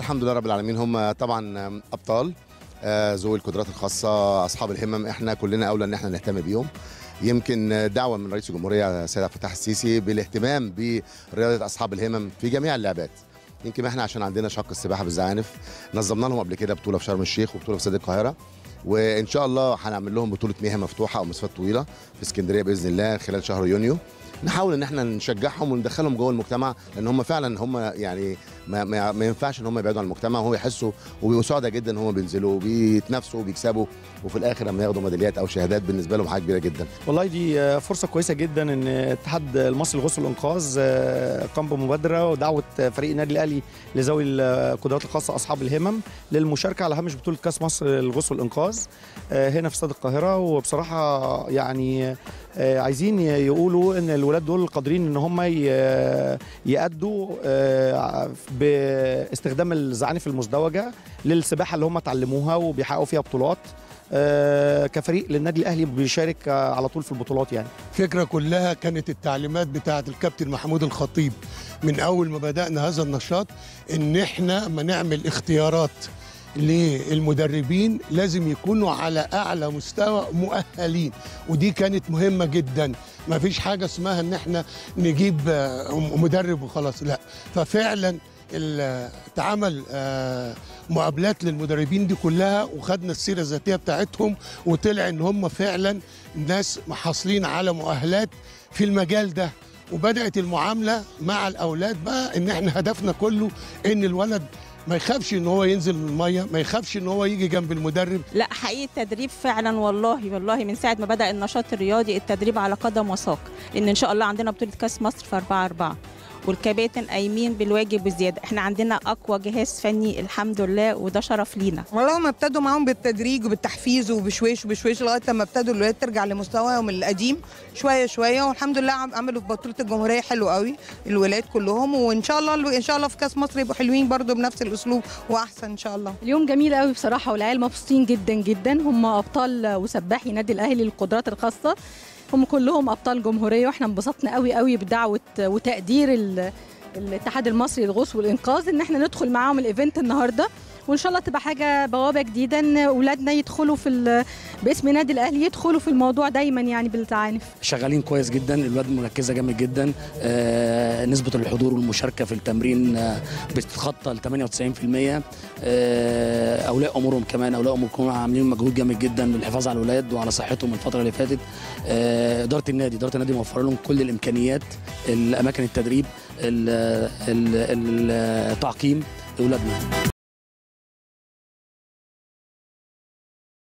الحمد لله رب العالمين هم طبعا ابطال آه، ذوي القدرات الخاصه اصحاب الهمم احنا كلنا اولى ان احنا نهتم بيهم يمكن دعوه من رئيس الجمهوريه السيد عبد الفتاح السيسي بالاهتمام برياضه اصحاب الهمم في جميع اللعبات يمكن احنا عشان عندنا شق السباحه بالزعانف نظمنا لهم قبل كده بطوله في شرم الشيخ وبطوله في استاد القاهره وان شاء الله هنعمل لهم بطوله مياه مفتوحه او مسافات طويله في اسكندريه باذن الله خلال شهر يونيو نحاول ان احنا نشجعهم وندخلهم جوه المجتمع لان هم فعلا هم يعني ما, ما, ما ينفعش ان هم يبعدوا عن المجتمع وهو يحسوا وبيبقوا سعداء جدا ان هم بينزلوا وبيتنافسوا وبيكسبوا وفي الاخر لما ياخدوا ميداليات او شهادات بالنسبه لهم حاجه كبيره جدا والله دي فرصة كويسة جدا ان الاتحاد المصري للغوص والانقاذ قام بمبادرة ودعوة فريق النادي الاهلي لذوي القدرات الخاصة اصحاب الهمم للمشاركة على هامش بطولة كاس مصر للغوص والانقاذ هنا في استاد القاهرة وبصراحة يعني عايزين يقولوا ان الولاد دول قادرين ان هم يأدوا باستخدام الزعانف المزدوجة للسباحة اللي هم اتعلموها وبيحققوا فيها بطولات آه، كفريق للنادي الاهلي بيشارك آه، على طول في البطولات يعني الفكرة كلها كانت التعليمات بتاعة الكابتن محمود الخطيب من أول ما بدأنا هذا النشاط إن إحنا ما نعمل اختيارات للمدربين لازم يكونوا على أعلى مستوى مؤهلين ودي كانت مهمة جدا ما فيش حاجة اسمها إن إحنا نجيب آه، مدرب وخلاص لا ففعلا ال- اتعمل آه، مقابلات للمدربين دي كلها وخدنا السيره الذاتيه بتاعتهم وطلع ان هم فعلا ناس محصلين على مؤهلات في المجال ده وبدات المعامله مع الاولاد بقى ان احنا هدفنا كله ان الولد ما يخافش ان هو ينزل من الميه ما يخافش ان هو يجي جنب المدرب لا حقيقي التدريب فعلا والله والله من ساعه ما بدا النشاط الرياضي التدريب على قدم وساق لان ان شاء الله عندنا بطوله كاس مصر في 4 4 والكباتن قايمين بالواجب وزياده احنا عندنا اقوى جهاز فني الحمد لله وده شرف لينا والله هم ابتدوا معاهم بالتدريج وبالتحفيز وبشويش وبشويش لغايه لما ابتدوا الولاد ترجع لمستواهم القديم شويه شويه والحمد لله عم- عملوا في بطوله الجمهوريه حلو قوي الولاد كلهم وان شاء الله ان شاء الله في كاس مصر يبقوا حلوين برضو بنفس الاسلوب واحسن ان شاء الله اليوم جميل قوي بصراحه والعيال مبسوطين جدا جدا هم ابطال وسباحي نادي الاهلي للقدرات الخاصه هم كلهم ابطال جمهوريه واحنا انبسطنا قوي قوي بدعوه وتقدير ال- الاتحاد المصري للغوص والانقاذ ان احنا ندخل معاهم الايفنت النهارده وان شاء الله تبقى حاجه بوابه جديده ان اولادنا يدخلوا في ال- باسم نادي الاهلي يدخلوا في الموضوع دايما يعني بالزعانف شغالين كويس جدا الولاد مركزه جامد جدا آه نسبه الحضور والمشاركه في التمرين آه بتتخطى ال 98% آه اولياء امورهم كمان اولياء امورهم عاملين مجهود جامد جدا للحفاظ على الولاد وعلى صحتهم الفتره اللي فاتت آه اداره النادي اداره النادي موفره لهم كل الامكانيات الاماكن التدريب ال- ال- ال- التعقيم لاولادنا